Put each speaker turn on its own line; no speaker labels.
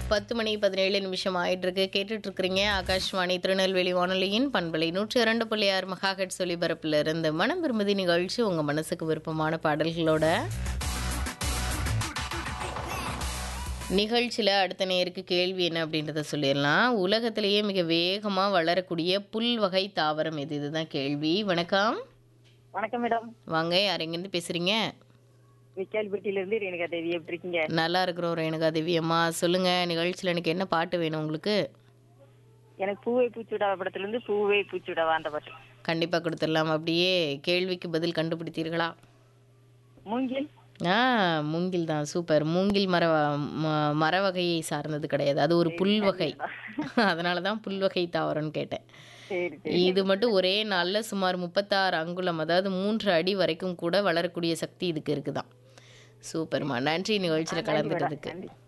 பத்து மணி பதினேழு நிமிஷம் ஆயிட்டு இருக்கு கேட்டுட்டு இருக்கிறீங்க ஆகாஷ்வாணி திருநெல்வேலி வானொலியின் பண்பலை நூற்றி இரண்டு புள்ளி ஆறு மகாஹெட் ஒலிபரப்புல இருந்து மனம் விரும்புதி நிகழ்ச்சி உங்க மனசுக்கு விருப்பமான பாடல்களோட நிகழ்ச்சியில் அடுத்த நேருக்கு கேள்வி என்ன அப்படின்றத சொல்லிடலாம் உலகத்திலேயே மிக வேகமாக வளரக்கூடிய புல் வகை தாவரம் எது இதுதான் கேள்வி வணக்கம்
வணக்கம் மேடம்
வாங்க யார் எங்கேருந்து பேசுகிறீங்க
விக்கால்பட்டியில இருந்து ரேணுகா தேவி எப்படி இருக்கீங்க
நல்லா இருக்கிறோம் ரேணுகா தேவி அம்மா சொல்லுங்கள் நிகழ்ச்சியில் எனக்கு என்ன பாட்டு வேணும் உங்களுக்கு
எனக்கு பூவை பூச்சுடா படத்துல இருந்து பூவை பூச்சுடா அந்த பாட்டு
கண்டிப்பாக கொடுத்துடலாம் அப்படியே கேள்விக்கு பதில் கண்டுபிடித்தீர்களா
மூங்கில்
ஆ மூங்கில் தான் சூப்பர் மூங்கில் மர ம- மர வகையை சார்ந்தது கிடையாது அது ஒரு புல் வகை அதனால தான் புல் வகை தாவரம்னு கேட்டேன்
சரி சரி
இது மட்டும் ஒரே நாளில் சுமார் முப்பத்தாறு அங்குலம் அதாவது மூன்று அடி வரைக்கும் கூட வளரக்கூடிய சக்தி இதுக்கு இருக்குதாம் சூப்பர்மா நன்றி நிகழ்ச்சியில் கலந்துட்டதுக்கு
நன்றி